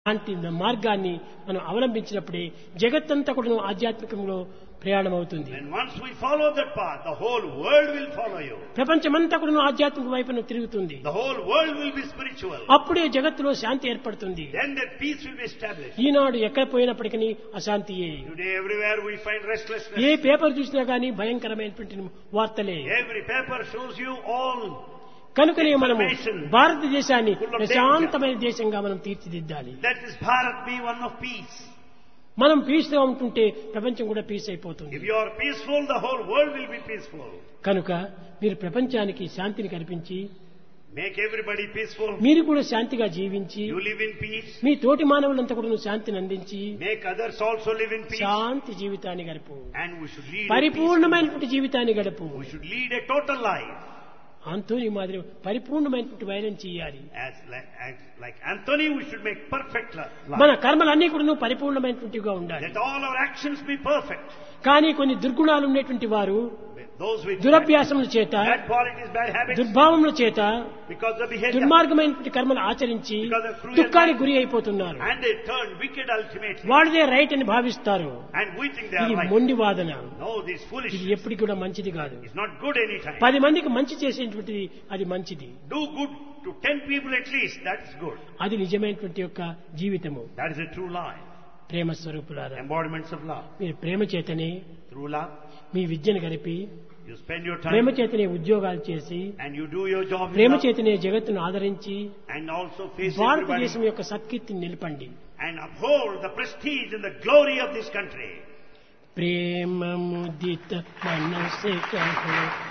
అలాంటి మార్గాన్ని మనం అవలంబించినప్పుడే జగత్తంతా కూడా ఆధ్యాత్మికంలో ప్రయాణం అవుతుంది And once we follow that path, the whole world will follow you. ప్రపంచమంతా కూడా ఆధ్యాత్మిక వైపున తిరుగుతుంది The whole world will be spiritual. అప్పుడే జగత్తులో శాంతి ఏర్పడుతుంది Then that peace will be established. ఈనాడు ఎక్కడ పోయినప్పటికీ అశాంతియే Today everywhere we find restlessness. ఏ పేపర్ చూసినా గానీ భయంకరమైనటువంటి వార్తలే Every paper shows you all. కనుకనే మనము Information. భారతదేశాన్ని Full of danger. ప్రశాంతమైన దేశంగా మనం తీర్చిదిద్దాలి That is Bharat be one of peace. మనం పీస్ గా ఉంటుంటే ప్రపంచం కూడా పీస్ అయిపోతుంది If you are peaceful, the whole world will be peaceful. కనుక మీరు ప్రపంచానికి శాంతిని కల్పించి Make everybody peaceful. మీరు కూడా శాంతిగా జీవించి You live in peace. మీ తోటి మానవులంతా కూడా శాంతిని అందించి Make others also live in peace. శాంతి జీవితాన్ని గడుపు And we should lead a peaceful పరిపూర్ణమైనటువంటి జీవితాన్ని గడుపు life. We should lead a total life. అంతోని మాదిరి పరిపూర్ణమైనటువంటి వైరం చేయాలి As like, as like Anthony, we should make perfect li- మన life. కర్మలన్నీ కూడా పరిపూర్ణమైనటువంటివిగా ఉండాలి Let all our actions be perfect. కానీ కొన్ని దుర్గుణాలు ఉన్నటువంటి వారు Those with దురభ్యాసముల చేత bad qualities, bad habits, దుర్భావముల చేత because of behavior. దుర్మార్గమైనటువంటి కర్మలు ఆచరించి Because of cruel దుఃఖానికి గురి అయిపోతున్నారు And they turn wicked ultimately. వాళ్ళదే రైట్ అని భావిస్తారు And we think they are ఇది right. మొండి వాదన No, this ఇది foolishness ఎప్పటికి కూడా మంచిది కాదు is not good anytime. పది మందికి మంచి చేసేటువంటిది అది మంచిది Do good to ten people at least. That's good. అది నిజమైనటువంటి యొక్క జీవితము That is a true life. ప్రేమ స్వరూపులారా Embodiments of love. మీరు ప్రేమ చేతనే Through love, మీ విద్యను గడిపి you spend your Prema time చేతనే ఉద్యోగాలు చేసి and you do your job in Prema love చేతనే జగత్తును ఆదరించి and also face everybody భారతదేశం యొక్క సత్కీర్తిని నిలపండి and uphold the prestige and the glory of this country. ప్రేమ ముదిత మనసే కహో